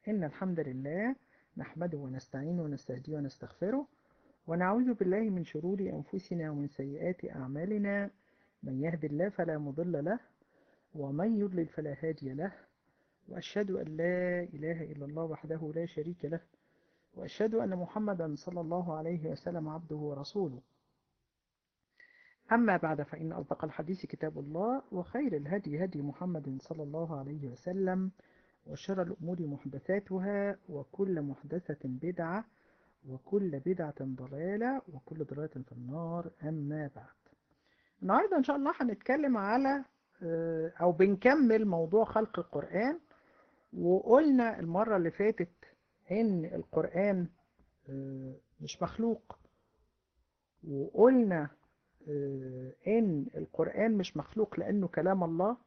إن الحمد لله نحمده ونستعينه ونستهديه ونستغفره ونعوذ بالله من شرور أنفسنا ومن سيئات أعمالنا من يهد الله فلا مضل له ومن يضلل فلا هادي له وأشهد أن لا إله إلا الله وحده لا شريك له وأشهد أن محمدا صلى الله عليه وسلم عبده ورسوله أما بعد فإن أصدق الحديث كتاب الله وخير الهدي هدي محمد صلى الله عليه وسلم وشر الأمور محدثاتها وكل محدثة بدعة وكل بدعة ضلالة وكل ضلالة في النار أما بعد النهاردة إن شاء الله هنتكلم على أو بنكمل موضوع خلق القرآن وقلنا المرة اللي فاتت إن القرآن مش مخلوق وقلنا إن القرآن مش مخلوق لأنه كلام الله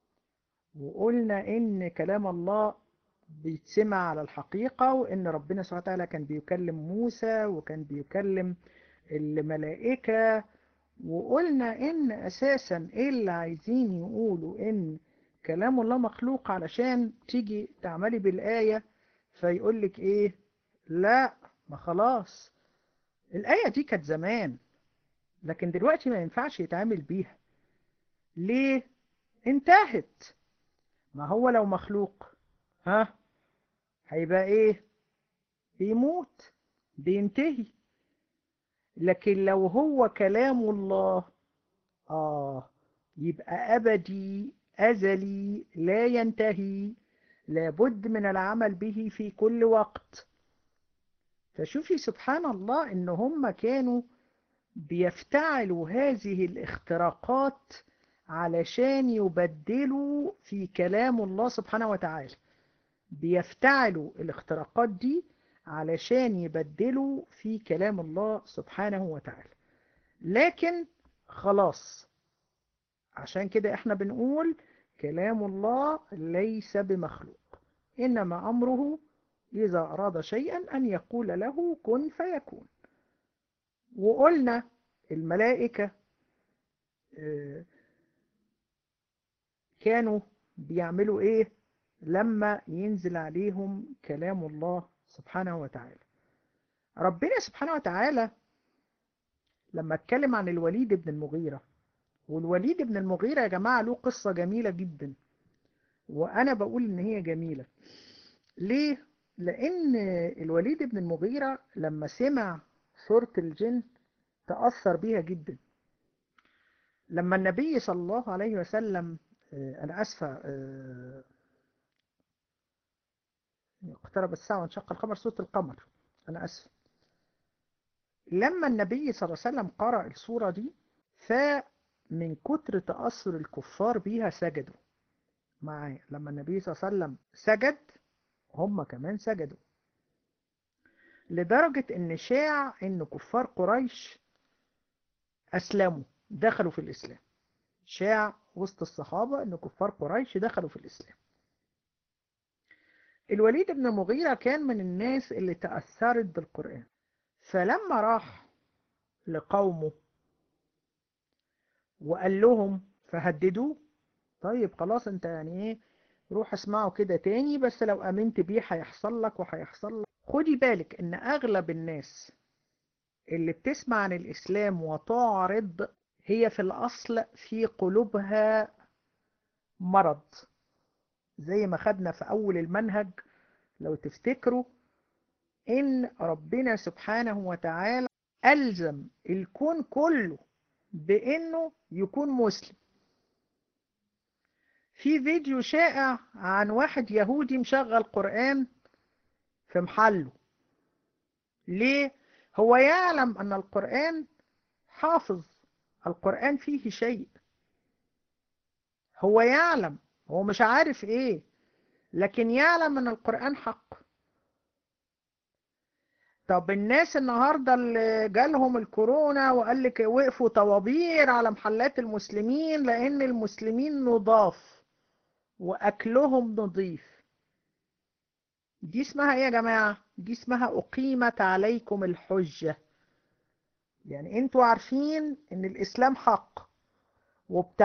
وقلنا إن كلام الله بيتسمع على الحقيقة وإن ربنا سبحانه وتعالى كان بيكلم موسى وكان بيكلم الملائكة وقلنا إن أساسا اللي عايزين يقولوا إن كلام الله مخلوق علشان تيجي تعملي بالآية فيقولك إيه لا ما خلاص الآية دي كانت زمان لكن دلوقتي ما ينفعش يتعامل بيها ليه انتهت ما هو لو مخلوق ها هيبقى ايه بيموت بينتهي لكن لو هو كلام الله اه يبقى ابدي ازلي لا ينتهي لابد من العمل به في كل وقت فشوفي سبحان الله ان هم كانوا بيفتعلوا هذه الاختراقات علشان يبدلوا في كلام الله سبحانه وتعالى بيفتعلوا الاختراقات دي علشان يبدلوا في كلام الله سبحانه وتعالى لكن خلاص عشان كده احنا بنقول كلام الله ليس بمخلوق إنما أمره إذا أراد شيئا أن يقول له كن فيكون وقلنا الملائكة كانوا بيعملوا ايه لما ينزل عليهم كلام الله سبحانه وتعالى ربنا سبحانه وتعالى لما اتكلم عن الوليد بن المغيرة والوليد بن المغيرة يا جماعة له قصة جميلة جدا وأنا بقول إن هي جميلة ليه؟ لأن الوليد بن المغيرة لما سمع سورة الجن تأثر بيها جدا لما النبي صلى الله عليه وسلم أنا أسفة اقترب الساعة وانشق القمر سورة القمر أنا أسف لما النبي صلى الله عليه وسلم قرأ السورة دي فمن كتر تأثر الكفار بيها سجدوا معايا لما النبي صلى الله عليه وسلم سجد هم كمان سجدوا لدرجة ان شاع ان كفار قريش اسلموا دخلوا في الاسلام شاع وسط الصحابة ان كفار قريش دخلوا في الاسلام الوليد بن المغيرة كان من الناس اللي تأثرت بالقرآن فلما راح لقومه وقال لهم فهددوه طيب خلاص انت يعني ايه روح اسمعه كده تاني بس لو امنت بيه هيحصل لك وهيحصل لك خدي بالك ان اغلب الناس اللي بتسمع عن الاسلام وتعرض هي في الاصل في قلوبها مرض زي ما خدنا في اول المنهج لو تفتكروا ان ربنا سبحانه وتعالى الزم الكون كله بانه يكون مسلم في فيديو شائع عن واحد يهودي مشغل قرآن في محله ليه؟ هو يعلم أن القرآن حافظ القرآن فيه شيء هو يعلم هو مش عارف ايه لكن يعلم ان القرآن حق طب الناس النهاردة اللي جالهم الكورونا وقال لك وقفوا طوابير على محلات المسلمين لان المسلمين نضاف واكلهم نظيف دي اسمها ايه يا جماعة دي اسمها اقيمت عليكم الحجة يعني انتوا عارفين ان الاسلام حق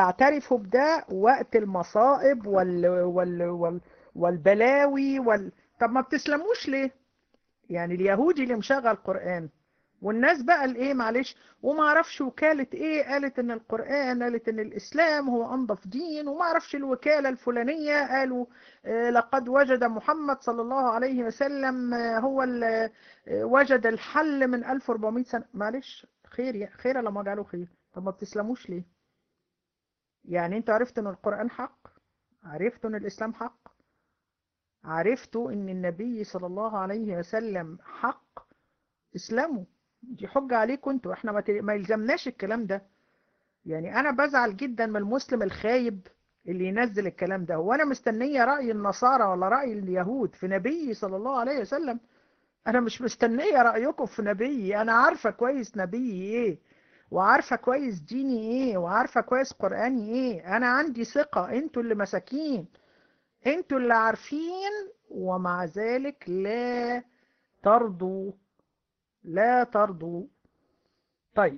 وبتعترفوا بده وقت المصائب وال... وال... وال... والبلاوي وال... طب ما بتسلموش ليه يعني اليهودي اللي مشغل قرآن والناس بقى الايه معلش وما اعرفش وكالة ايه قالت ان القرآن قالت ان الاسلام هو انظف دين وما اعرفش الوكالة الفلانية قالوا آه لقد وجد محمد صلى الله عليه وسلم آه هو اللي آه وجد الحل من 1400 سنة معلش خير خير لما قالوا خير طب ما بتسلموش ليه يعني انتوا عرفتوا ان القرآن حق عرفتوا ان الاسلام حق عرفتوا ان النبي صلى الله عليه وسلم حق اسلموا دي حجة عليكم انتوا احنا ما, ما يلزمناش الكلام ده يعني انا بزعل جدا من المسلم الخايب اللي ينزل الكلام ده وانا مستنية رأي النصارى ولا رأي اليهود في نبي صلى الله عليه وسلم انا مش مستنية رأيكم في نبي انا عارفة كويس نبي ايه وعارفة كويس ديني ايه وعارفة كويس قرآني ايه انا عندي ثقة انتوا اللي مساكين انتوا اللي عارفين ومع ذلك لا ترضوا لا ترضوا طيب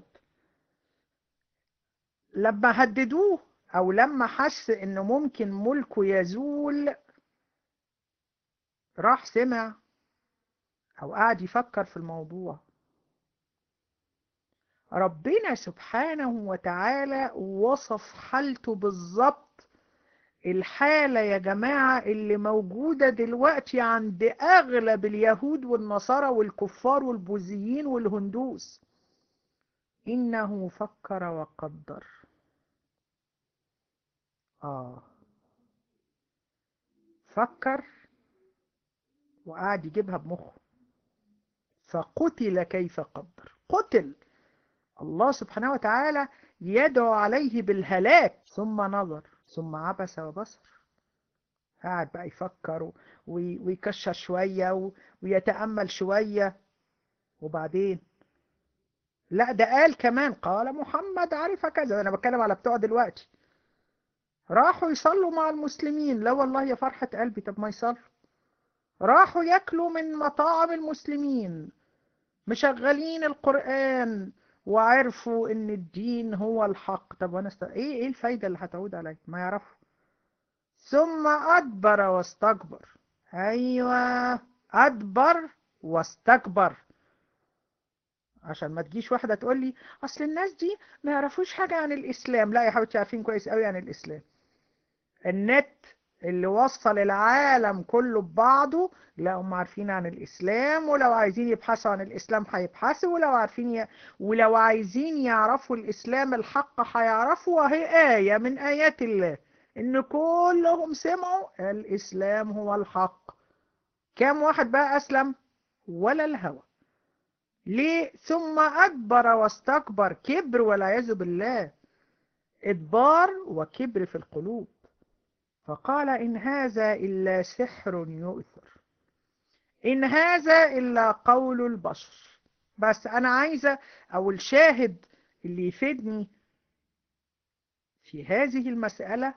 لما هددوه او لما حس انه ممكن ملكه يزول راح سمع او قاعد يفكر في الموضوع ربنا سبحانه وتعالى وصف حالته بالظبط الحالة يا جماعة اللي موجودة دلوقتي عند أغلب اليهود والنصارى والكفار والبوذيين والهندوس إنه فكر وقدر آه فكر وقعد يجيبها بمخه فقتل كيف قدر قتل الله سبحانه وتعالى يدعو عليه بالهلاك ثم نظر ثم عبس وبصر قاعد بقى يفكر ويكشر شوية ويتأمل شوية وبعدين لا ده قال كمان قال محمد عرف كذا أنا بتكلم على بتوع دلوقتي راحوا يصلوا مع المسلمين لا والله يا فرحة قلبي طب ما يصلوا راحوا ياكلوا من مطاعم المسلمين مشغلين القرآن وعرفوا ان الدين هو الحق طب وانا است... ايه ايه الفايدة اللي هتعود علي ما يعرفوا ثم ادبر واستكبر ايوه ادبر واستكبر عشان ما تجيش واحدة تقول لي اصل الناس دي ما يعرفوش حاجة عن الاسلام لا يا حبيبتي عارفين كويس قوي عن الاسلام النت اللي وصل العالم كله ببعضه لا هم عارفين عن الإسلام ولو عايزين يبحثوا عن الإسلام هيبحثوا ولو عارفين ي... ولو عايزين يعرفوا الإسلام الحق هيعرفوا وهي آية من آيات الله إن كلهم سمعوا الإسلام هو الحق كم واحد بقى أسلم ولا الهوى ليه ثم أدبر واستكبر كبر والعياذ بالله إدبار وكبر في القلوب فقال إن هذا إلا سحر يؤثر إن هذا إلا قول البشر بس أنا عايزة أو الشاهد اللي يفيدني في هذه المسألة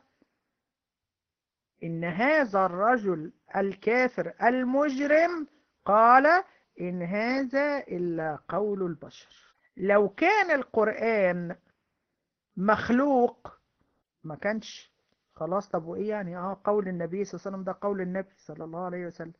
إن هذا الرجل الكافر المجرم قال إن هذا إلا قول البشر لو كان القرآن مخلوق ما كانش خلاص طب وإيه يعني آه قول النبي صلى الله عليه وسلم ده قول النبي صلى الله عليه وسلم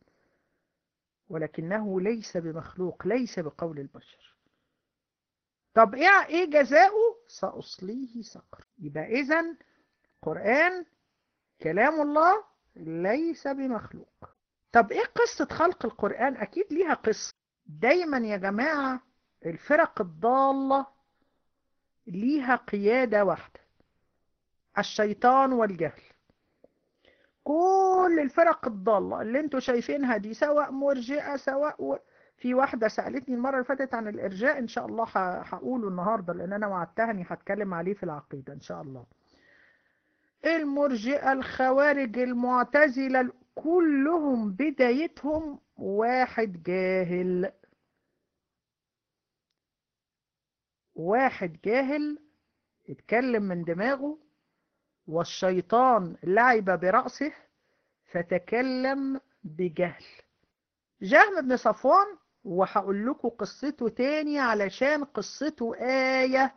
ولكنه ليس بمخلوق ليس بقول البشر طب ايه ايه جزاؤه سأصليه سقر يبقى اذا القرآن كلام الله ليس بمخلوق طب ايه قصة خلق القرآن اكيد ليها قصة دايما يا جماعة الفرق الضالة ليها قيادة واحدة الشيطان والجهل كل الفرق الضالة اللي انتوا شايفينها دي سواء مرجئة سواء و... في واحدة سألتني المرة اللي فاتت عن الإرجاء إن شاء الله هقوله النهاردة لأن أنا وعدتها إني هتكلم عليه في العقيدة إن شاء الله المرجئة الخوارج المعتزلة كلهم بدايتهم واحد جاهل واحد جاهل اتكلم من دماغه والشيطان لعب برأسه فتكلم بجهل جهم بن صفوان وهقول لكم قصته تاني علشان قصته آية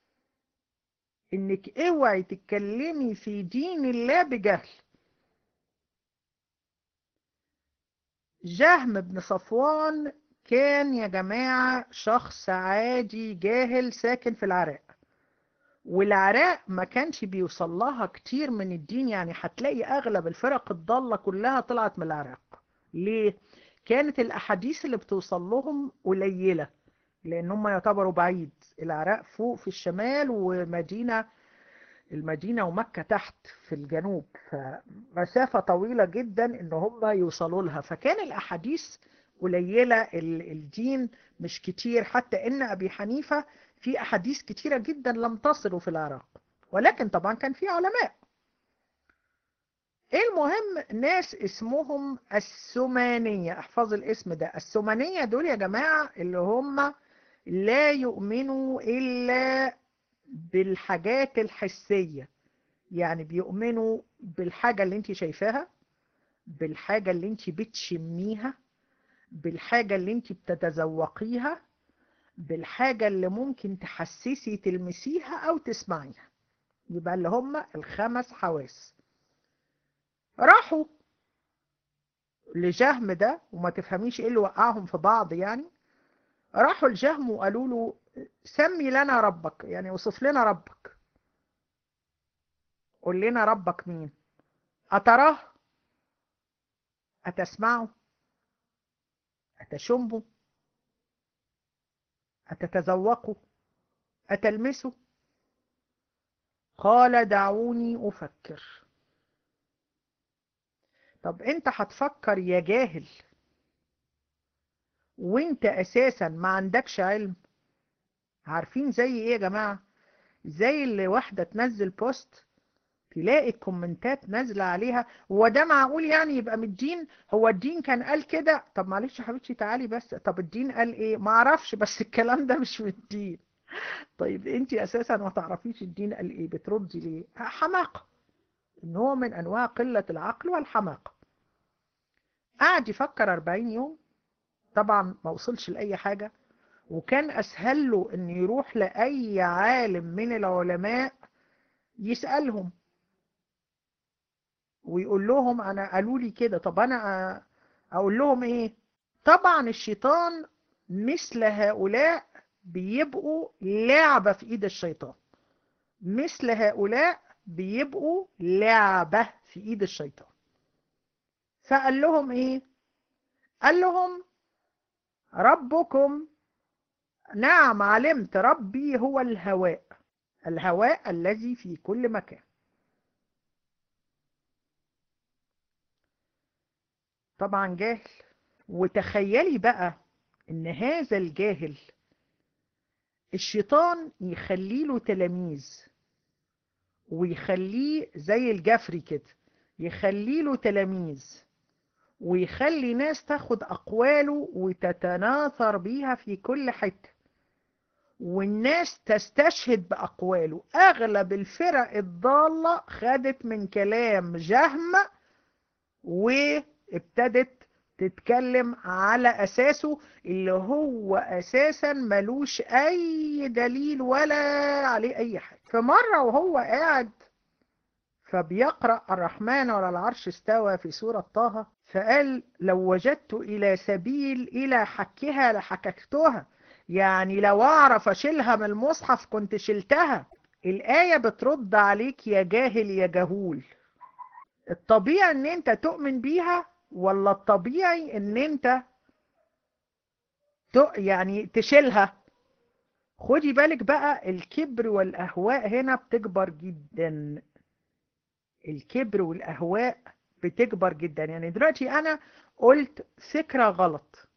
انك اوعي تتكلمي في دين الله بجهل جهم بن صفوان كان يا جماعة شخص عادي جاهل ساكن في العراق والعراق ما كانش بيوصل لها كتير من الدين يعني هتلاقي أغلب الفرق الضالة كلها طلعت من العراق ليه؟ كانت الأحاديث اللي بتوصل لهم قليلة لأن هم يعتبروا بعيد العراق فوق في الشمال ومدينة المدينة ومكة تحت في الجنوب فمسافة طويلة جدا ان هم يوصلوا لها فكان الأحاديث قليلة الدين مش كتير حتى ان أبي حنيفة في أحاديث كتيرة جدا لم تصلوا في العراق ولكن طبعا كان في علماء المهم ناس اسمهم السمانية احفظ الاسم ده السمانية دول يا جماعة اللي هم لا يؤمنوا إلا بالحاجات الحسية يعني بيؤمنوا بالحاجة اللي انت شايفاها بالحاجة اللي انت بتشميها بالحاجة اللي انت بتتذوقيها بالحاجة اللي ممكن تحسسي تلمسيها او تسمعيها يبقى اللي هم الخمس حواس راحوا لجهم ده وما تفهميش ايه اللي وقعهم في بعض يعني راحوا الجهم وقالوا له سمي لنا ربك يعني وصف لنا ربك قول لنا ربك مين أتراه أتسمعه أتشمه أتتذوقه أتلمسه قال دعوني أفكر طب انت هتفكر يا جاهل وانت اساسا ما عندكش علم عارفين زي ايه يا جماعة زي اللي واحدة تنزل بوست تلاقي الكومنتات نازلة عليها هو ده معقول يعني يبقى من الدين هو الدين كان قال كده طب معلش يا حبيبتي تعالي بس طب الدين قال ايه ما اعرفش بس الكلام ده مش من الدين طيب انت اساسا ما تعرفيش الدين قال ايه بتردي ليه حماقة نوع من انواع قلة العقل والحماقة قعد يفكر 40 يوم طبعا ما وصلش لأي حاجة وكان أسهل له أن يروح لأي عالم من العلماء يسألهم ويقول لهم أنا قالوا لي كده طب أنا أقول لهم إيه طبعا الشيطان مثل هؤلاء بيبقوا لعبة في إيد الشيطان مثل هؤلاء بيبقوا لعبة في إيد الشيطان فقال لهم إيه قال لهم ربكم نعم علمت ربي هو الهواء الهواء الذي في كل مكان طبعا جاهل وتخيلي بقى ان هذا الجاهل الشيطان يخلي له تلاميذ ويخليه زي الجفري كده يخلي له تلاميذ ويخلي ناس تاخد أقواله وتتناثر بيها في كل حتة والناس تستشهد بأقواله أغلب الفرق الضالة خدت من كلام جهم وابتدت تتكلم على أساسه اللي هو أساسا ملوش أي دليل ولا عليه أي حاجة فمرة وهو قاعد فبيقرأ الرحمن على العرش استوى في سورة طه فقال لو وجدت إلى سبيل إلى حكها لحككتها يعني لو أعرف أشيلها من المصحف كنت شلتها الآية بترد عليك يا جاهل يا جهول الطبيعي ان انت تؤمن بيها ولا الطبيعي ان انت يعني تشيلها خدي بالك بقى الكبر والأهواء هنا بتكبر جدا الكبر والأهواء بتكبر جدا يعني دلوقتي أنا قلت فكرة غلط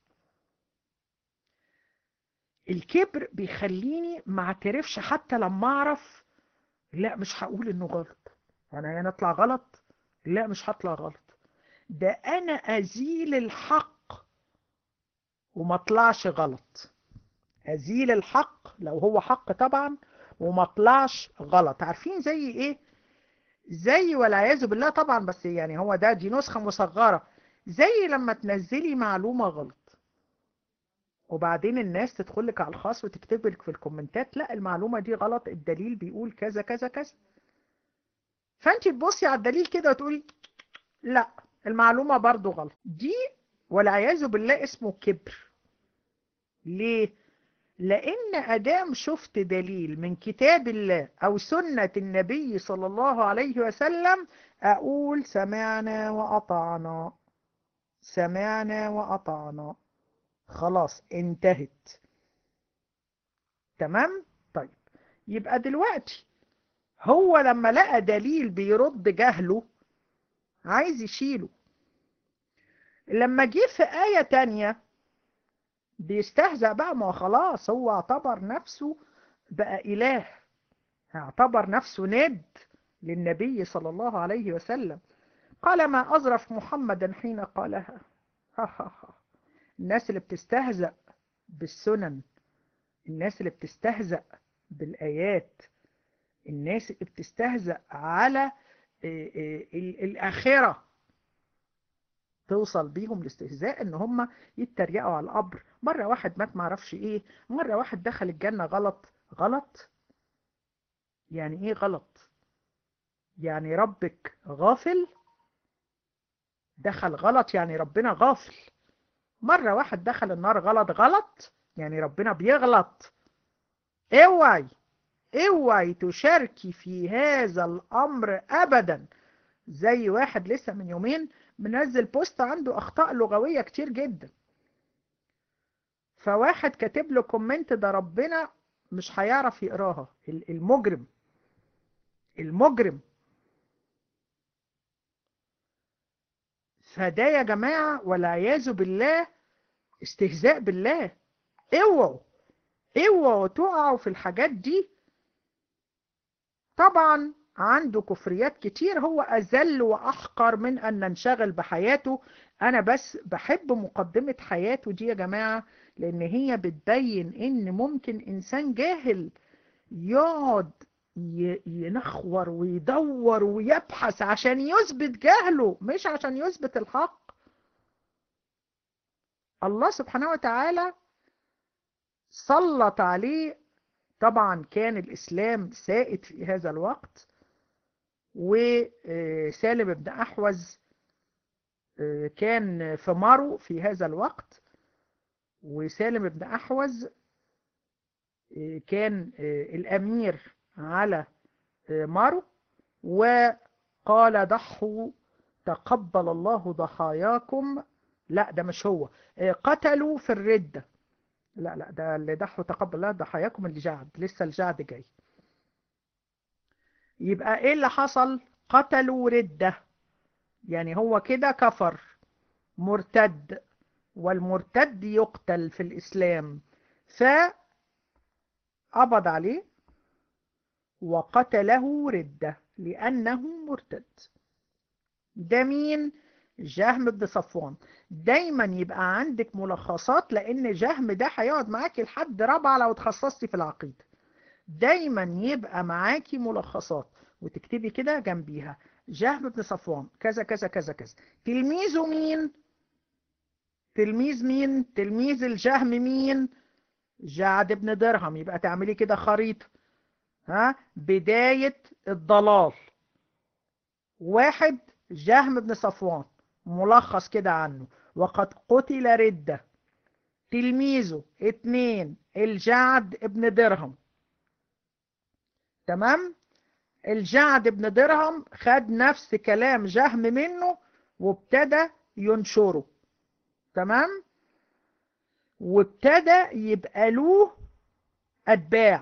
الكبر بيخليني ما اعترفش حتى لما اعرف لا مش هقول انه غلط انا هنا اطلع غلط لا مش هطلع غلط ده انا ازيل الحق وما اطلعش غلط ازيل الحق لو هو حق طبعا وما اطلعش غلط عارفين زي ايه زي والعياذ بالله طبعا بس يعني هو ده دي نسخة مصغرة زي لما تنزلي معلومة غلط وبعدين الناس تدخل لك على الخاص وتكتب لك في الكومنتات لا المعلومة دي غلط الدليل بيقول كذا كذا كذا فانت تبصي على الدليل كده وتقولي لا المعلومة برضو غلط دي والعياذ بالله اسمه كبر ليه لان ادام شفت دليل من كتاب الله او سنة النبي صلى الله عليه وسلم اقول سمعنا واطعنا سمعنا واطعنا خلاص انتهت تمام طيب يبقى دلوقتي هو لما لقى دليل بيرد جهله عايز يشيله لما جه في آية تانية بيستهزأ بقى ما خلاص هو اعتبر نفسه بقى إله اعتبر نفسه ند للنبي صلى الله عليه وسلم قال ما أظرف محمدا حين قالها ها ها ها. الناس اللي بتستهزأ بالسنن الناس اللي بتستهزأ بالآيات الناس اللي بتستهزأ على الآخرة توصل بيهم الاستهزاء ان هم يتريقوا على القبر مرة واحد مات معرفش ايه مرة واحد دخل الجنة غلط غلط يعني ايه غلط يعني ربك غافل دخل غلط يعني ربنا غافل مرة واحد دخل النار غلط غلط يعني ربنا بيغلط اوعي اوعي تشاركي في هذا الامر ابدا زي واحد لسه من يومين منزل بوست عنده اخطاء لغوية كتير جدا فواحد كاتب له كومنت ده ربنا مش هيعرف يقراها المجرم المجرم فده يا جماعة والعياذ بالله استهزاء بالله اوعوا اوعوا تقعوا في الحاجات دي طبعا عنده كفريات كتير هو أذل وأحقر من أن ننشغل بحياته أنا بس بحب مقدمة حياته دي يا جماعة لأن هي بتبين إن ممكن إنسان جاهل يقعد ينخور ويدور ويبحث عشان يثبت جهله مش عشان يثبت الحق الله سبحانه وتعالى سلط عليه طبعا كان الإسلام سائد في هذا الوقت وسالم بن أحوز كان في مارو في هذا الوقت وسالم بن أحوز كان الأمير على مارو وقال ضحوا تقبل الله ضحاياكم لا ده مش هو قتلوا في الردة لا لا ده اللي ضحوا تقبل الله ضحاياكم الجعد لسه الجعد جاي يبقى ايه اللي حصل قتلوا ردة يعني هو كده كفر مرتد والمرتد يقتل في الإسلام فقبض عليه وقتله ردة لأنه مرتد ده مين؟ جهم بن صفوان دايما يبقى عندك ملخصات لأن جهم ده هيقعد معاكي لحد رابعة لو اتخصصتي في العقيدة دايما يبقى معاكي ملخصات وتكتبي كده جنبيها جهم بن صفوان كذا كذا كذا كذا تلميذه مين تلميذ مين تلميذ الجهم مين جعد بن درهم يبقى تعملي كده خريطة ها بداية الضلال واحد جهم بن صفوان ملخص كده عنه وقد قتل ردة تلميذه اتنين الجعد ابن درهم تمام الجعد بن درهم خد نفس كلام جهم منه وابتدى ينشره تمام وابتدى يبقى له أتباع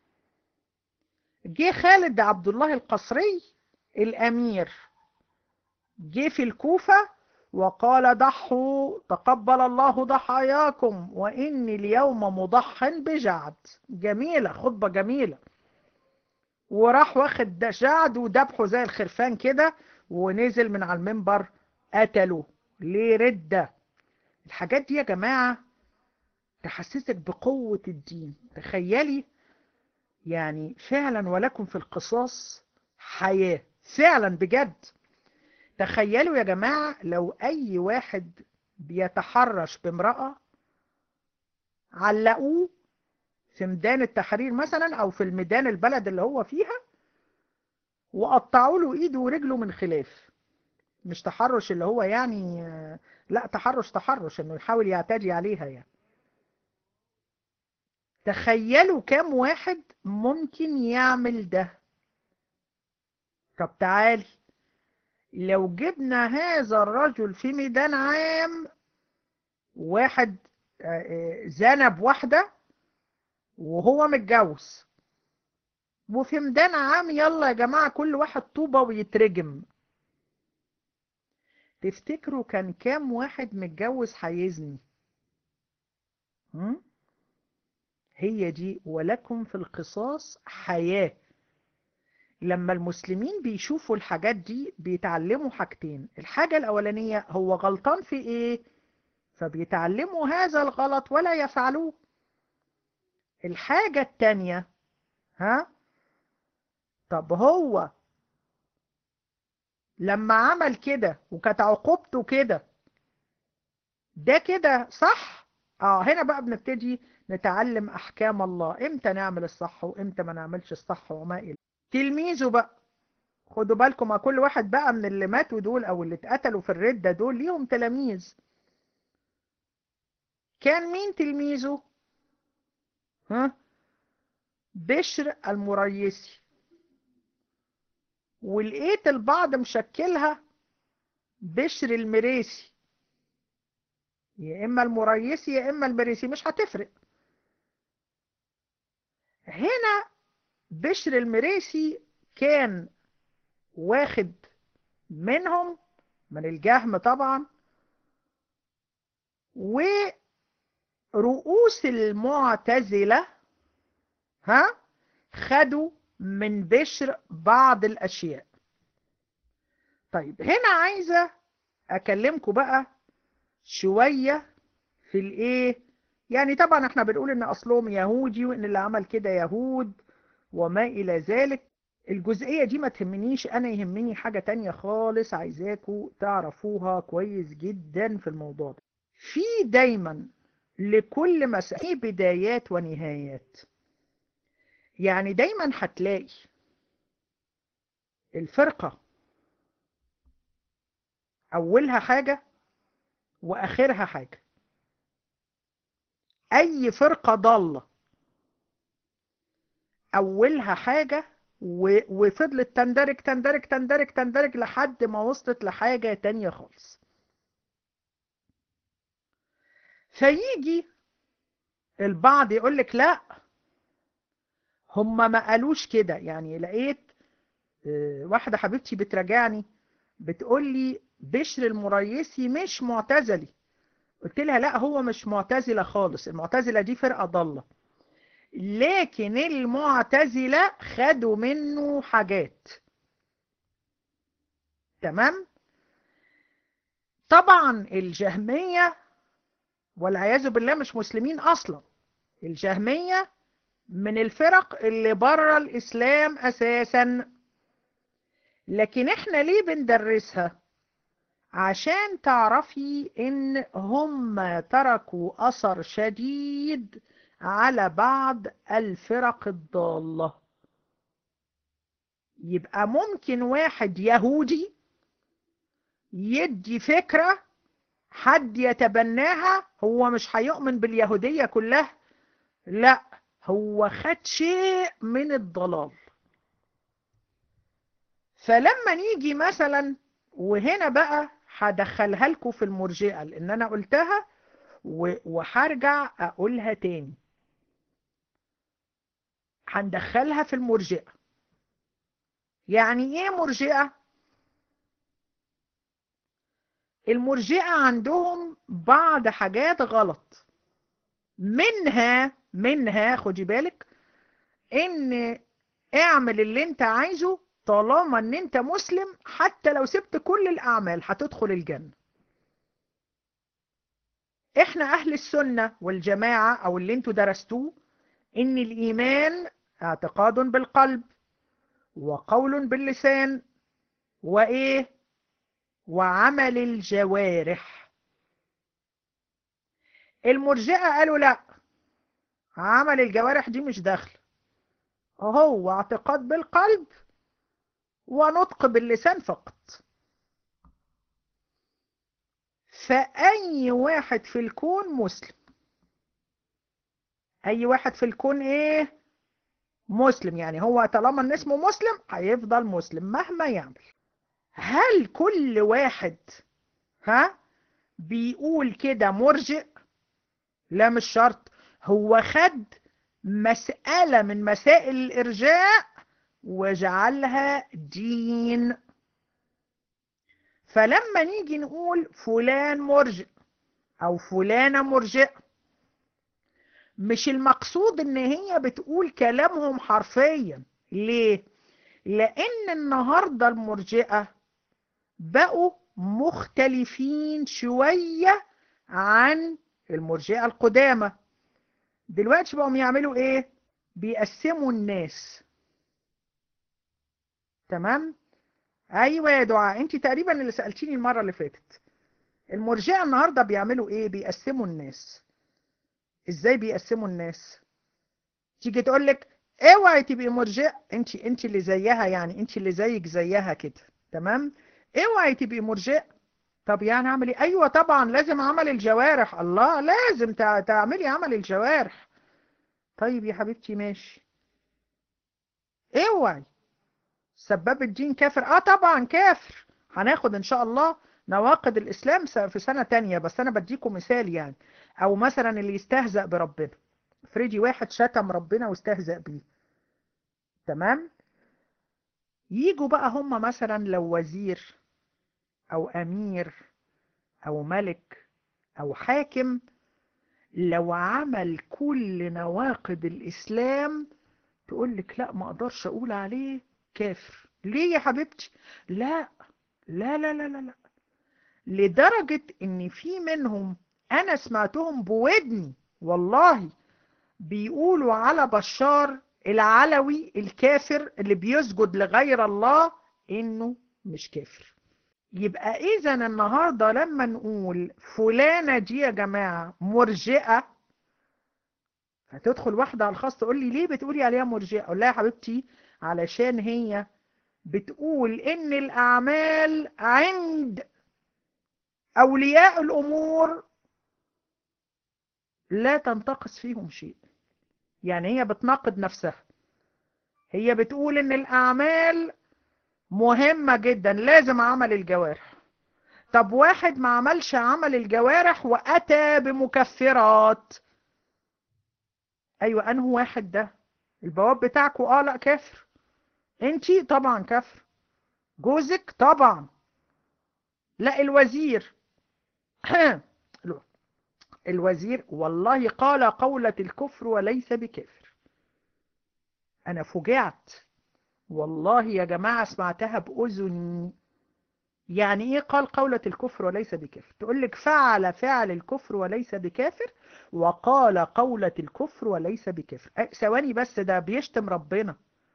جه خالد عبد الله القصري الأمير جه في الكوفة وقال ضحوا تقبل الله ضحاياكم وإني اليوم مضح بجعد جميلة خطبة جميلة وراح واخد ده جعد وذبحه زي الخرفان كده ونزل من على المنبر قتله ليه ردة الحاجات دي يا جماعة تحسسك بقوة الدين تخيلي يعني فعلا ولكم في القصاص حياة فعلا بجد تخيلوا يا جماعة لو أي واحد بيتحرش بامرأة علقوه في ميدان التحرير مثلا أو في الميدان البلد اللي هو فيها وقطعوا له إيده ورجله من خلاف مش تحرش اللي هو يعني لا تحرش تحرش انه يحاول يعتدي عليها يعني تخيلوا كم واحد ممكن يعمل ده طب تعالي لو جبنا هذا الرجل في ميدان عام واحد زنب واحدة وهو متجوز وفي ميدان عام يلا يا جماعة كل واحد طوبة ويترجم تفتكروا كان كام واحد متجوز هيزني هي دي ولكم في القصاص حياة لما المسلمين بيشوفوا الحاجات دي بيتعلموا حاجتين الحاجة الأولانية هو غلطان في إيه فبيتعلموا هذا الغلط ولا يفعلوه الحاجة التانية ها طب هو لما عمل كده وكانت عقوبته كده ده كده صح اه هنا بقى بنبتدي نتعلم احكام الله امتى نعمل الصح وامتى ما نعملش الصح وما الى تلميذه بقى خدوا بالكم كل واحد بقى من اللي ماتوا دول او اللي اتقتلوا في الردة دول ليهم تلاميذ كان مين تلميذه ها بشر المريسي ولقيت البعض مشكلها بشر المريسي يا اما المريسي يا اما المريسي مش هتفرق هنا بشر المريسي كان واخد منهم من الجهم طبعا ورؤوس المعتزلة ها خدوا من بشر بعض الأشياء طيب هنا عايزة أكلمكم بقى شوية في الإيه يعني طبعا احنا بنقول ان اصلهم يهودي وان اللي عمل كده يهود وما الى ذلك الجزئية دي ما تهمنيش انا يهمني حاجة تانية خالص عايزاكم تعرفوها كويس جدا في الموضوع ده في دايما لكل مسألة بدايات ونهايات يعني دايما هتلاقي الفرقة أولها حاجة وآخرها حاجة أي فرقة ضالة أولها حاجة وفضلت تندرج تندرج تندرج تندرج لحد ما وصلت لحاجة تانية خالص فيجي البعض يقول لك لا هما ما قالوش كده يعني لقيت واحدة حبيبتي بتراجعني بتقول لي بشر المريسي مش معتزلي قلت لها لا هو مش معتزلة خالص المعتزلة دي فرقة ضالة لكن المعتزلة خدوا منه حاجات تمام طبعا الجهمية والعياذ بالله مش مسلمين اصلا الجهمية من الفرق اللي بره الاسلام اساسا لكن احنا ليه بندرسها عشان تعرفي ان هم تركوا اثر شديد على بعض الفرق الضالة يبقى ممكن واحد يهودي يدي فكرة حد يتبناها هو مش هيؤمن باليهودية كلها لا هو خد شيء من الضلال فلما نيجي مثلا وهنا بقى هدخلها لكم في المرجئة لان انا قلتها وهرجع اقولها تاني هندخلها في المرجئة يعني ايه مرجئة المرجئة عندهم بعض حاجات غلط منها منها خدي بالك ان اعمل اللي انت عايزه طالما ان انت مسلم حتى لو سبت كل الاعمال هتدخل الجنة احنا اهل السنة والجماعة او اللي انتوا درستوه ان الايمان اعتقاد بالقلب وقول باللسان وايه وعمل الجوارح المرجئة قالوا لا عمل الجوارح دي مش داخل هو اعتقاد بالقلب ونطق باللسان فقط فأي واحد في الكون مسلم أي واحد في الكون إيه مسلم يعني هو طالما ان اسمه مسلم هيفضل مسلم مهما يعمل هل كل واحد ها بيقول كده مرجئ لا مش شرط هو خد مسألة من مسائل الإرجاء وجعلها دين فلما نيجي نقول فلان مرجئ أو فلانة مرجئة مش المقصود ان هي بتقول كلامهم حرفيا ليه لان النهارده المرجئه بقوا مختلفين شويه عن المرجئه القدامى دلوقتي بقوا يعملوا ايه بيقسموا الناس تمام ايوه يا دعاء انت تقريبا اللي سالتيني المره اللي فاتت المرجئه النهارده بيعملوا ايه بيقسموا الناس ازاي بيقسموا الناس تيجي تقول لك اوعي تبقي مرجئه انت انت اللي زيها يعني انت اللي زيك زيها كده تمام اوعي تبقي مرجئه طب يعني اعمل ايه ايوه طبعا لازم عمل الجوارح الله لازم تعملي عمل الجوارح طيب يا حبيبتي ماشي اوعي سباب الدين كافر اه طبعا كافر هناخد ان شاء الله نواقض الاسلام في سنة تانية بس انا بديكم مثال يعني او مثلا اللي يستهزأ بربنا فريدي واحد شتم ربنا واستهزأ بيه تمام يجوا بقى هم مثلا لو وزير او امير او ملك او حاكم لو عمل كل نواقض الاسلام تقول لك لا ما اقدرش اقول عليه كافر ليه يا حبيبتي لا لا لا لا لا, لا. لدرجة ان في منهم انا سمعتهم بودني والله بيقولوا على بشار العلوي الكافر اللي بيسجد لغير الله انه مش كافر يبقى اذا النهاردة لما نقول فلانة دي يا جماعة مرجئة هتدخل واحدة على الخاص تقول لي ليه بتقولي عليها مرجئة اقول لها يا حبيبتي علشان هي بتقول ان الاعمال عند اولياء الامور لا تنتقص فيهم شيء يعني هي بتناقض نفسها هي بتقول ان الاعمال مهمة جدا لازم عمل الجوارح طب واحد ما عملش عمل الجوارح واتى بمكفرات ايوه انه واحد ده البواب بتاعكو اه لا كافر انتي طبعا كافر جوزك طبعا لا الوزير الوزير والله قال قولة الكفر وليس بكافر انا فجعت والله يا جماعة سمعتها بأذني يعني ايه قال قولة الكفر وليس بكافر تقول لك فعل فعل الكفر وليس بكافر وقال قولة الكفر وليس بكافر ثواني بس ده بيشتم ربنا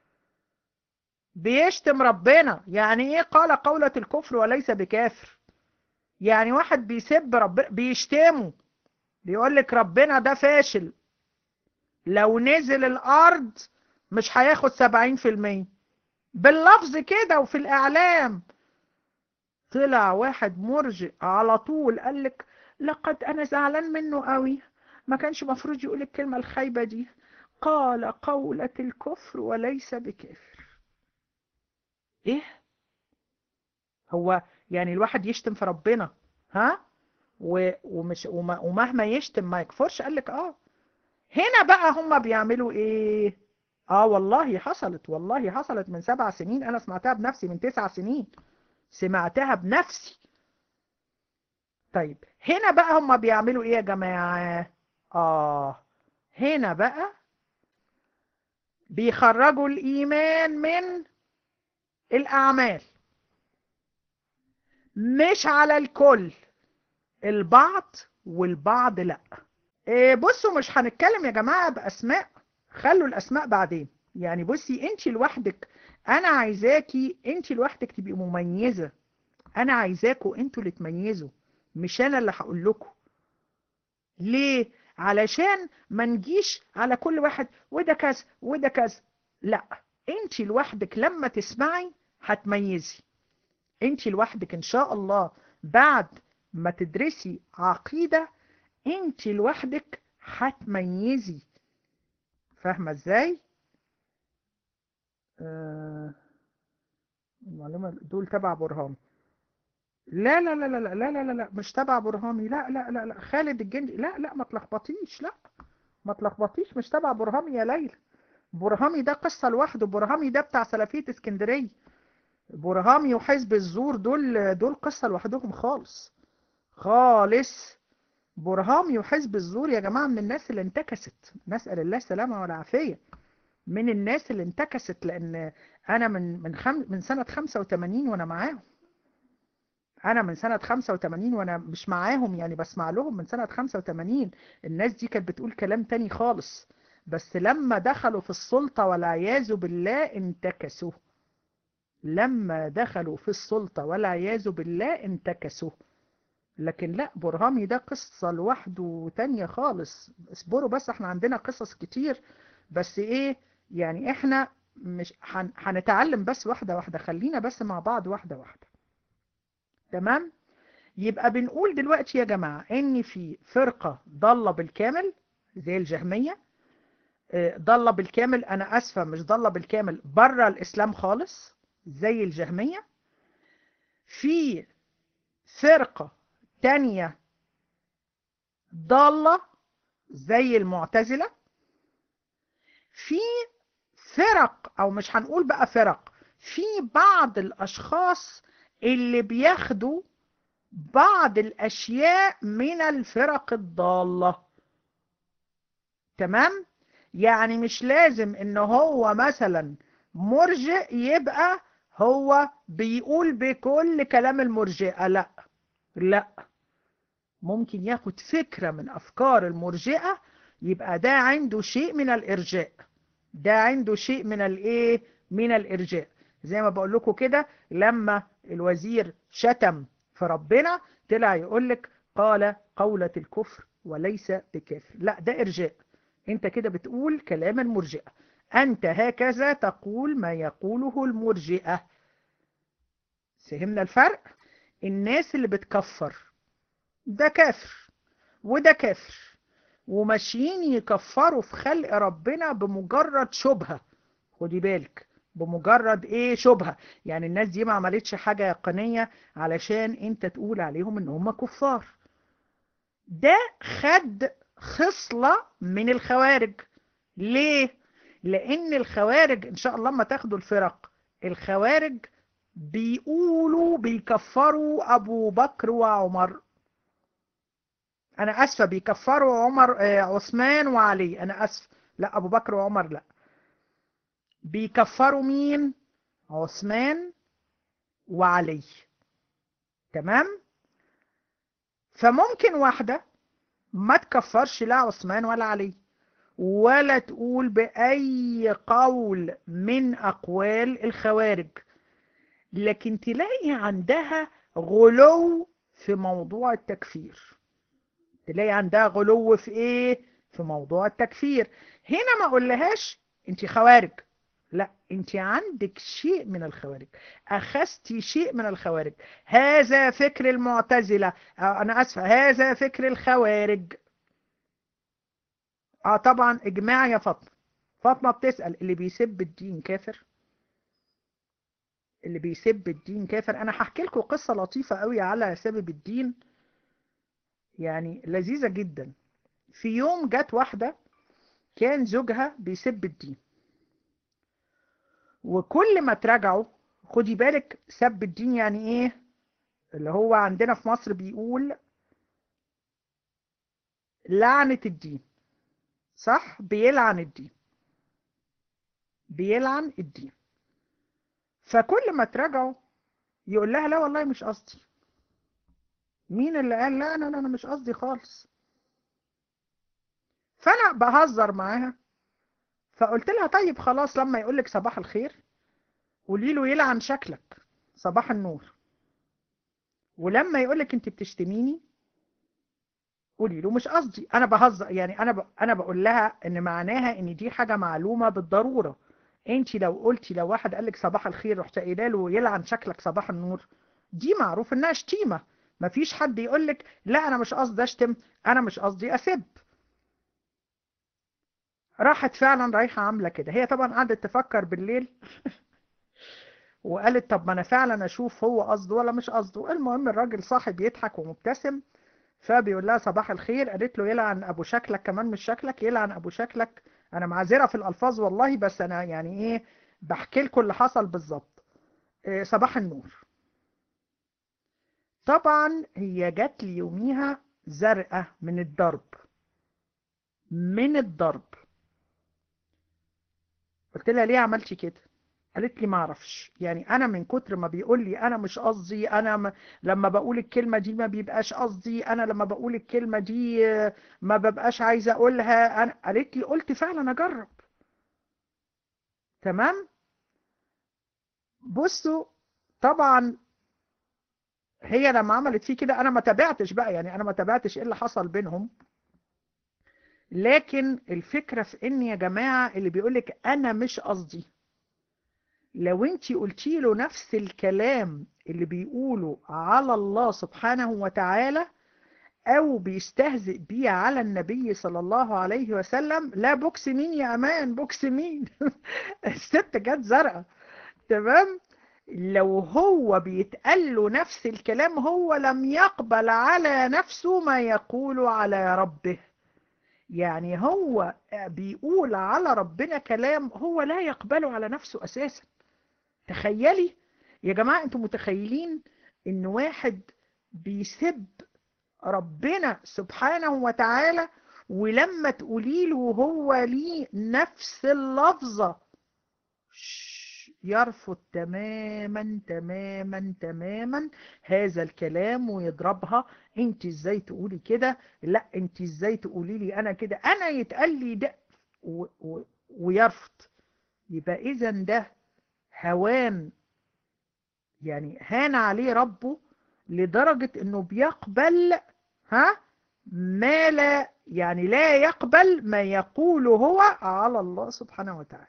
بيشتم ربنا يعني ايه قال قولة الكفر وليس بكافر يعني واحد بيسب ربنا بيشتمه بيقول لك ربنا ده فاشل لو نزل الارض مش هياخد سبعين في المية باللفظ كده وفي الاعلام طلع واحد مرجئ على طول قال لك لقد انا زعلان منه قوي ما كانش مفروض يقول الكلمة الخايبة دي قال قولة الكفر وليس بكافر ايه هو يعني الواحد يشتم في ربنا ها ومش ومهما يشتم ما يكفرش قال لك اه هنا بقى هم بيعملوا ايه اه والله حصلت والله حصلت من سبع سنين انا سمعتها بنفسي من تسع سنين سمعتها بنفسي طيب هنا بقى هم بيعملوا ايه يا جماعة اه هنا بقى بيخرجوا الايمان من الاعمال مش على الكل البعض والبعض لا إيه بصوا مش هنتكلم يا جماعة باسماء خلوا الاسماء بعدين يعني بصي انت لوحدك انا عايزاكي انت لوحدك تبقي مميزة انا عايزاكوا انتوا اللي تميزوا مش انا اللي هقول لكم ليه علشان ما نجيش على كل واحد وده كذا وده كذا لا انت لوحدك لما تسمعي هتميزي انت لوحدك ان شاء الله بعد ما تدرسي عقيدة انت لوحدك هتميزي فاهمة ازاي آه المعلومة دول تبع برهان لا لا لا لا لا لا لا لا مش تبع برهامي لا لا لا لا خالد الجندي لا لا ما تلخبطيش لا ما تلخبطيش مش تبع برهامي يا ليلى برهامي ده قصة لوحده برهامي ده بتاع سلفية اسكندرية برهامي وحزب الزور دول دول قصة لوحدهم خالص خالص برهامي وحزب الزور يا جماعة من الناس اللي انتكست نسأل الله السلامة والعافية من الناس اللي انتكست لأن أنا من من خم من سنة 85 وأنا معاهم أنا من سنة 85 وأنا مش معاهم يعني بسمع لهم من سنة 85 الناس دي كانت بتقول كلام تاني خالص بس لما دخلوا في السلطة والعياذ بالله انتكسوا لما دخلوا في السلطة والعياذ بالله انتكسوا لكن لا برهامي ده قصة لوحده تانية خالص اصبروا بس احنا عندنا قصص كتير بس ايه يعني احنا مش هن... هنتعلم بس واحدة واحدة خلينا بس مع بعض واحدة واحدة تمام يبقى بنقول دلوقتي يا جماعة ان في فرقة ضالة بالكامل زي الجهمية ضالة بالكامل انا اسفة مش ضالة بالكامل بره الاسلام خالص زي الجهمية في فرقة تانية ضالة زي المعتزلة في فرق او مش هنقول بقى فرق في بعض الاشخاص اللي بياخدوا بعض الاشياء من الفرق الضالة تمام يعني مش لازم ان هو مثلا مرجئ يبقى هو بيقول بكل كلام المرجئة لا لا ممكن ياخد فكرة من افكار المرجئة يبقى ده عنده شيء من الارجاء ده عنده شيء من الايه من الارجاء زي ما بقول لكم كده لما الوزير شتم في ربنا طلع يقول لك قال قولة الكفر وليس بكافر لا ده ارجاء انت كده بتقول كلام المرجئة انت هكذا تقول ما يقوله المرجئة فهمنا الفرق الناس اللي بتكفر ده كافر وده كافر وماشيين يكفروا في خلق ربنا بمجرد شبهة خدي بالك بمجرد ايه شبهة يعني الناس دي ما عملتش حاجة يقينية علشان انت تقول عليهم ان هم كفار ده خد خصلة من الخوارج ليه لان الخوارج ان شاء الله ما تاخدوا الفرق الخوارج بيقولوا بيكفروا ابو بكر وعمر انا اسفه بيكفروا عمر عثمان وعلي انا اسف لا ابو بكر وعمر لا بيكفروا مين عثمان وعلي تمام فممكن واحدة ما تكفرش لا عثمان ولا علي ولا تقول بأي قول من أقوال الخوارج لكن تلاقي عندها غلو في موضوع التكفير تلاقي عندها غلو في ايه في موضوع التكفير هنا ما اقولهاش انت خوارج لا انت عندك شيء من الخوارج اخذتي شيء من الخوارج هذا فكر المعتزلة انا اسفة هذا فكر الخوارج اه طبعا اجماع يا فاطمة فاطمة بتسأل اللي بيسب الدين كافر اللي بيسب الدين كافر انا هحكي لكم قصة لطيفة قوي على سبب الدين يعني لذيذة جدا في يوم جت واحدة كان زوجها بيسب الدين وكل ما تراجعوا خدي بالك سب الدين يعني ايه اللي هو عندنا في مصر بيقول لعنة الدين صح بيلعن الدين بيلعن الدين فكل ما تراجعوا يقول لها لا والله مش قصدي مين اللي قال لا انا انا مش قصدي خالص فانا بهزر معاها فقلت لها طيب خلاص لما يقول لك صباح الخير قولي له يلعن شكلك صباح النور ولما يقول لك انت بتشتميني قولي له مش قصدي انا بهزر يعني انا ب... انا بقول لها ان معناها ان دي حاجه معلومه بالضروره انت لو قلتي لو واحد قال لك صباح الخير رحت قايله له يلعن شكلك صباح النور دي معروف انها شتيمه مفيش حد يقولك لا انا مش قصدي اشتم انا مش قصدي اسب راحت فعلا رايحة عاملة كده هي طبعا قعدت تفكر بالليل وقالت طب ما انا فعلا اشوف هو قصده ولا مش قصده المهم الراجل صاحب يضحك ومبتسم فبيقول لها صباح الخير قالت له يلعن ابو شكلك كمان مش شكلك يلعن ابو شكلك انا معذره في الالفاظ والله بس انا يعني ايه بحكي لكم اللي حصل بالظبط إيه صباح النور طبعا هي جات لي يوميها زرقاء من الضرب من الضرب قلت لها ليه عملتي كده قالت لي ما اعرفش يعني انا من كتر ما بيقول لي انا مش قصدي انا م... لما بقول الكلمه دي ما بيبقاش قصدي انا لما بقول الكلمه دي ما ببقاش عايزه اقولها أنا... قالت لي قلت فعلا اجرب تمام بصوا طبعا هي لما عملت فيه كده انا ما تابعتش بقى يعني انا ما تابعتش ايه اللي حصل بينهم لكن الفكره في ان يا جماعه اللي بيقولك انا مش قصدي لو انت قلتي له نفس الكلام اللي بيقوله على الله سبحانه وتعالى او بيستهزئ بيه على النبي صلى الله عليه وسلم لا بوكس مين يا امان بوكس مين الست جت زرقاء تمام لو هو بيتقال له نفس الكلام هو لم يقبل على نفسه ما يقول على ربه يعني هو بيقول على ربنا كلام هو لا يقبله على نفسه اساسا تخيلي يا جماعة انتم متخيلين ان واحد بيسب ربنا سبحانه وتعالى ولما تقولي له هو ليه نفس اللفظة يرفض تماما تماما تماما هذا الكلام ويضربها انت ازاي تقولي كده لا انت ازاي تقولي لي انا كده انا يتقال لي ده و و ويرفض يبقى اذا ده هوان يعني هان عليه ربه لدرجة انه بيقبل ها ما لا يعني لا يقبل ما يقوله هو على الله سبحانه وتعالى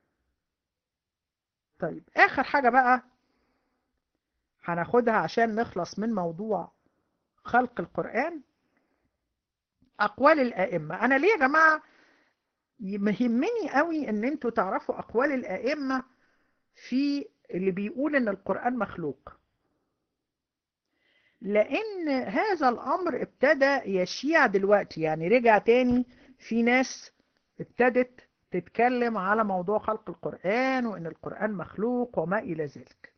طيب اخر حاجة بقى هناخدها عشان نخلص من موضوع خلق القرآن اقوال الائمة انا ليه يا جماعة يهمني قوي ان انتوا تعرفوا اقوال الائمة في اللي بيقول ان القرآن مخلوق لان هذا الامر ابتدى يشيع دلوقتي يعني رجع تاني في ناس ابتدت تتكلم على موضوع خلق القرآن وان القرآن مخلوق وما الى ذلك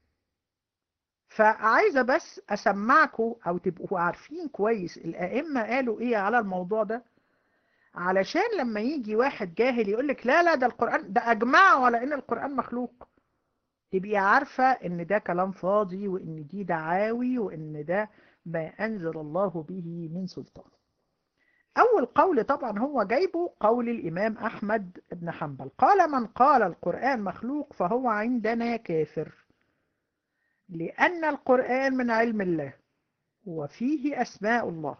فعايزة بس اسمعكم او تبقوا عارفين كويس الائمة قالوا ايه على الموضوع ده علشان لما يجي واحد جاهل يقولك لا لا ده القرآن ده اجمعوا على ان القرآن مخلوق تبقي عارفة ان ده كلام فاضي وان دي دعاوي وان ده ما انزل الله به من سلطان اول قول طبعا هو جايبه قول الامام احمد بن حنبل قال من قال القرآن مخلوق فهو عندنا كافر لان القرآن من علم الله وفيه اسماء الله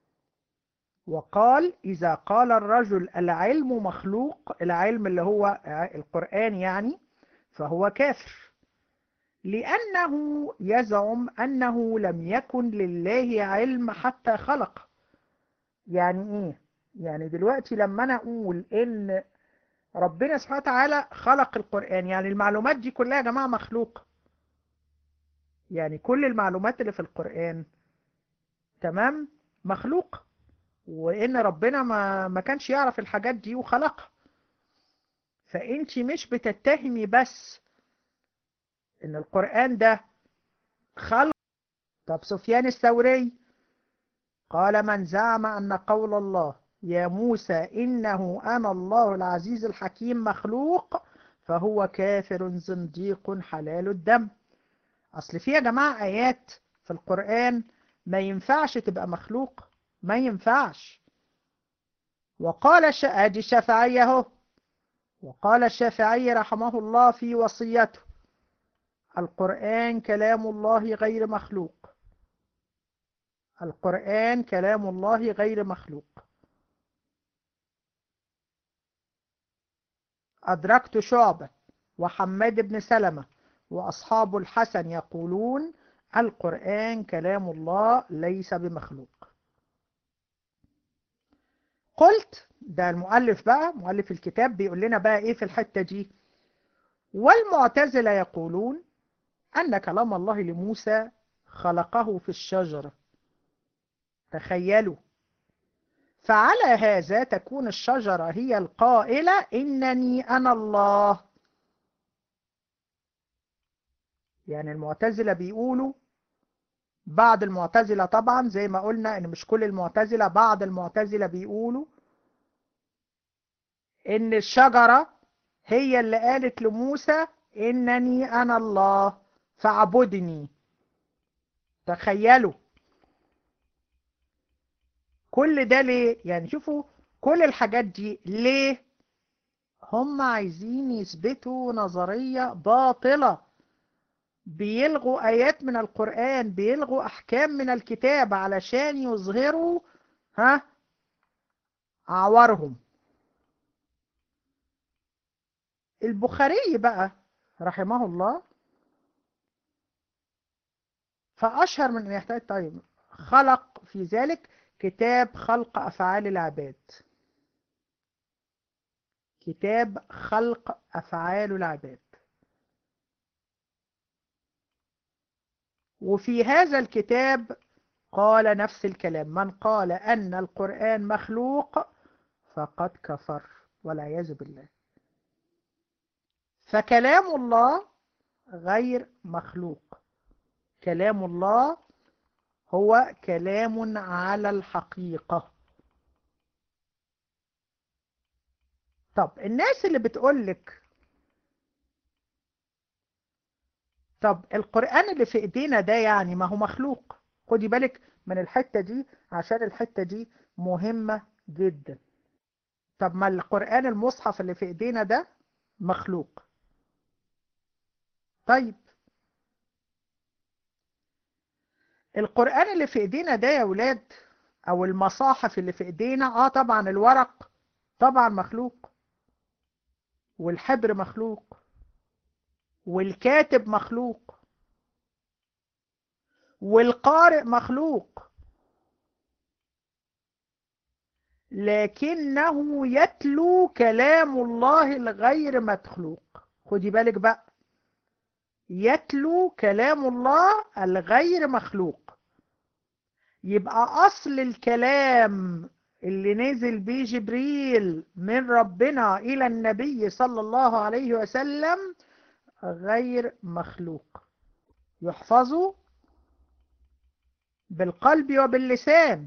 وقال إذا قال الرجل العلم مخلوق العلم اللي هو القرآن يعني فهو كافر لأنه يزعم أنه لم يكن لله علم حتى خلق يعني إيه؟ يعني دلوقتي لما أنا أقول إن ربنا سبحانه وتعالى خلق القرآن يعني المعلومات دي كلها يا جماعة مخلوق يعني كل المعلومات اللي في القرآن تمام مخلوق وإن ربنا ما, ما كانش يعرف الحاجات دي وخلقها فأنت مش بتتهمي بس ان القرآن ده خلق طب سفيان الثوري قال من زعم ان قول الله يا موسى انه انا الله العزيز الحكيم مخلوق فهو كافر زنديق حلال الدم اصل في يا جماعة ايات في القرآن ما ينفعش تبقى مخلوق ما ينفعش وقال ادي الشافعي اهو وقال الشافعي رحمه الله في وصيته القرآن كلام الله غير مخلوق القرآن كلام الله غير مخلوق أدركت شعبة وحماد بن سلمة وأصحاب الحسن يقولون القرآن كلام الله ليس بمخلوق قلت ده المؤلف بقى مؤلف الكتاب بيقول لنا بقى ايه في الحتة دي والمعتزلة يقولون أن كلام الله لموسى خلقه في الشجرة تخيلوا فعلى هذا تكون الشجرة هي القائلة إنني أنا الله يعني المعتزلة بيقولوا بعض المعتزلة طبعا زي ما قلنا ان مش كل المعتزلة بعض المعتزلة بيقولوا ان الشجرة هي اللي قالت لموسى انني انا الله فاعبدني تخيلوا كل ده ليه يعني شوفوا كل الحاجات دي ليه هم عايزين يثبتوا نظرية باطلة بيلغوا آيات من القرآن بيلغوا أحكام من الكتاب علشان يظهروا ها عورهم البخاري بقى رحمه الله فأشهر من أن يحتاج طيب خلق في ذلك كتاب خلق أفعال العباد كتاب خلق أفعال العباد وفي هذا الكتاب قال نفس الكلام من قال أن القرآن مخلوق فقد كفر والعياذ بالله فكلام الله غير مخلوق كلام الله هو كلام على الحقيقة طب الناس اللي بتقولك طب القرآن اللي في ايدينا ده يعني ما هو مخلوق خدي بالك من الحتة دي عشان الحتة دي مهمة جدا طب ما القرآن المصحف اللي في ايدينا ده مخلوق طيب القرآن اللي في ايدينا ده يا ولاد او المصاحف اللي في ايدينا اه طبعا الورق طبعا مخلوق والحبر مخلوق والكاتب مخلوق والقارئ مخلوق لكنه يتلو كلام الله الغير مخلوق خدي بالك بقى يتلو كلام الله الغير مخلوق يبقى أصل الكلام اللي نزل بيه جبريل من ربنا إلى النبي صلى الله عليه وسلم غير مخلوق يحفظ بالقلب وباللسان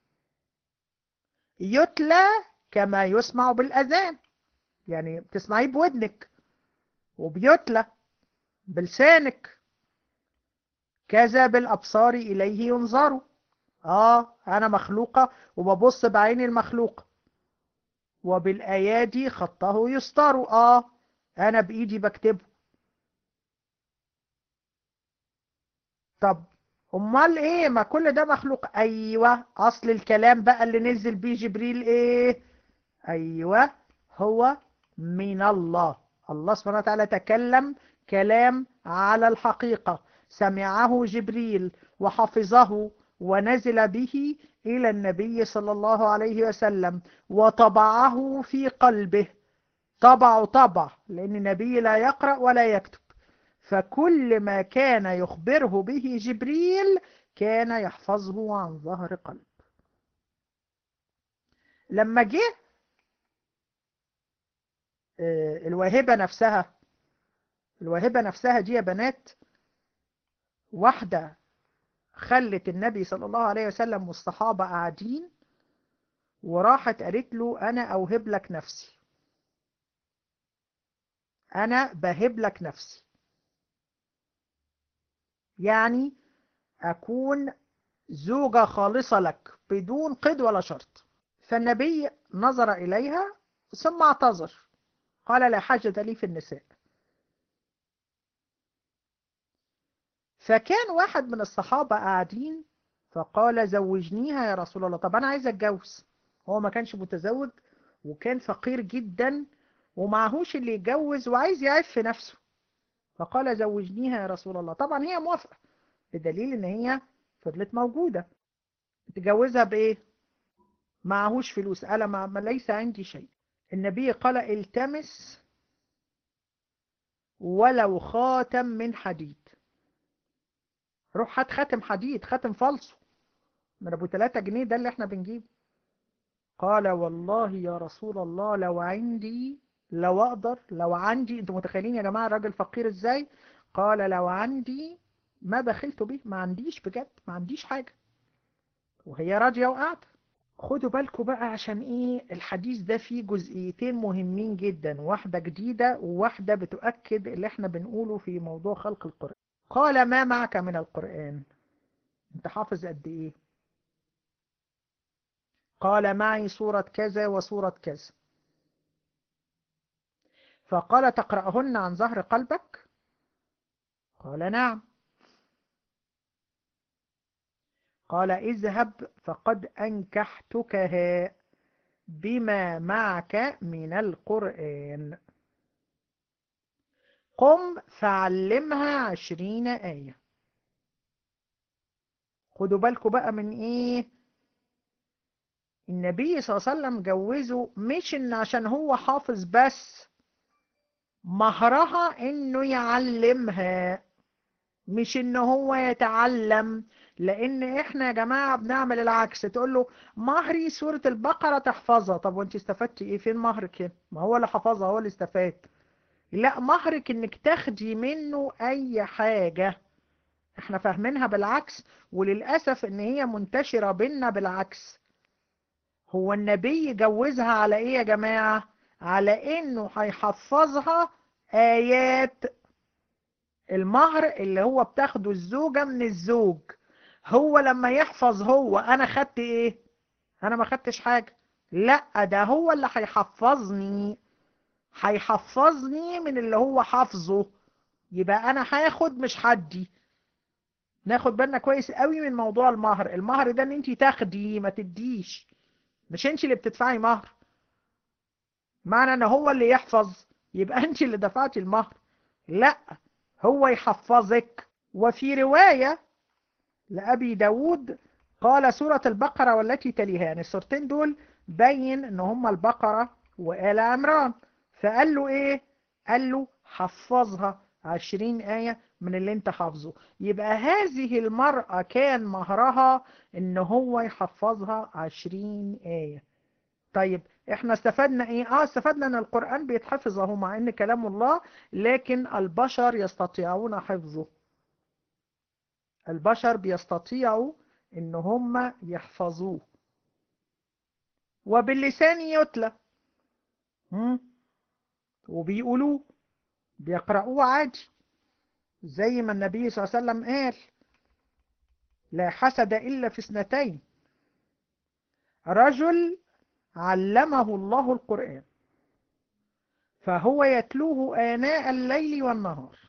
يتلى كما يسمع بالأذان يعني بتسمعيه بودنك وبيتلى بلسانك كذا بالأبصار إليه ينظر آه أنا مخلوقة وببص بعيني المخلوقة وبالأيادي خطه يسطر آه أنا بإيدي بكتبه طب امال ايه ما كل ده مخلوق ايوه اصل الكلام بقى اللي نزل بيه جبريل ايه ايوه هو من الله الله سبحانه وتعالى تكلم كلام على الحقيقة سمعه جبريل وحفظه ونزل به إلى النبي صلى الله عليه وسلم وطبعه في قلبه طبع طبع لأن النبي لا يقرأ ولا يكتب فكل ما كان يخبره به جبريل كان يحفظه عن ظهر قلب لما جه الواهبة نفسها الواهبة نفسها دي يا بنات واحدة خلت النبي صلى الله عليه وسلم والصحابة قاعدين وراحت قالت له أنا أوهب لك نفسي أنا بهب لك نفسي يعني أكون زوجة خالصة لك بدون قيد ولا شرط فالنبي نظر إليها ثم اعتذر قال لا حاجة لي في النساء فكان واحد من الصحابة قاعدين فقال زوجنيها يا رسول الله طب أنا عايز أتجوز هو ما كانش متزوج وكان فقير جدا ومعهوش اللي يتجوز وعايز يعف نفسه فقال زوجنيها يا رسول الله طبعا هي موافقة بدليل ان هي فضلت موجودة تجوزها بايه معهوش فلوس قال ما ما ليس عندي شيء النبي قال التمس ولو خاتم من حديد روح هات خاتم حديد خاتم فالصو من ابو 3 جنيه ده اللي احنا بنجيبه قال والله يا رسول الله لو عندي لو اقدر لو عندي انتوا متخيلين يا جماعه الراجل فقير ازاي قال لو عندي ما بخلت به ما عنديش بجد ما عنديش حاجه وهي راضيه وقاعده خدوا بالكم بقى عشان ايه الحديث ده فيه جزئيتين مهمين جدا واحدة جديدة وواحدة بتؤكد اللي احنا بنقوله في موضوع خلق القرآن قال ما معك من القرآن انت حافظ قد ايه قال معي سورة كذا وسورة كذا فقال تقرأهن عن ظهر قلبك قال نعم قال اذهب فقد أنكحتكها بما معك من القرآن قم فعلمها عشرين آية خدوا بالكم بقى من ايه النبي صلى الله عليه وسلم جوزه مش ان عشان هو حافظ بس مهرها انه يعلمها مش ان هو يتعلم لان احنا يا جماعة بنعمل العكس تقول له مهري سورة البقرة تحفظها طب وانت استفدتي ايه فين مهرك هنا ما هو اللي حفظها هو اللي استفاد لا مهرك انك تاخدي منه اي حاجة احنا فاهمينها بالعكس وللأسف ان هي منتشرة بينا بالعكس هو النبي جوزها على ايه يا جماعة على انه هيحفظها ايات المهر اللي هو بتاخده الزوجة من الزوج هو لما يحفظ هو انا خدت ايه انا ما خدتش حاجة لا ده هو اللي هيحفظني هيحفظني من اللي هو حافظه يبقى انا هاخد مش حدي ناخد بالنا كويس قوي من موضوع المهر المهر ده ان انت تاخدي ما تديش مش انت اللي بتدفعي مهر معنى ان هو اللي يحفظ يبقى انت اللي دفعتي المهر لا هو يحفظك وفي رواية لأبي داود قال سورة البقرة والتي تليها يعني السورتين دول بين ان هما البقرة وآل عمران فقال له ايه قال له حفظها عشرين آية من اللي انت حافظه يبقى هذه المرأة كان مهرها ان هو يحفظها عشرين آية طيب احنا استفدنا ايه اه استفدنا ان القرآن بيتحفظ اهو مع ان كلام الله لكن البشر يستطيعون حفظه البشر بيستطيعوا ان هم يحفظوه وباللسان يتلى وبيقولوه بيقرأوه عادي زي ما النبي صلى الله عليه وسلم قال لا حسد إلا في اثنتين رجل علمه الله القرآن فهو يتلوه آناء الليل والنهار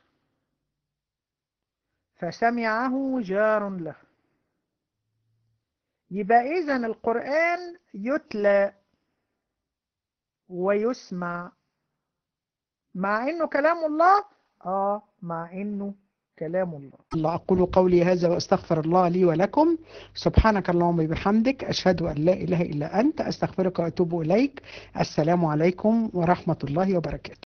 فسمعه جار له يبقى إذا القرآن يتلى ويسمع مع إنه كلام الله آه مع إنه كلام الله الله أقول قولي هذا وأستغفر الله لي ولكم سبحانك اللهم وبحمدك أشهد أن لا إله إلا أنت أستغفرك وأتوب إليك السلام عليكم ورحمة الله وبركاته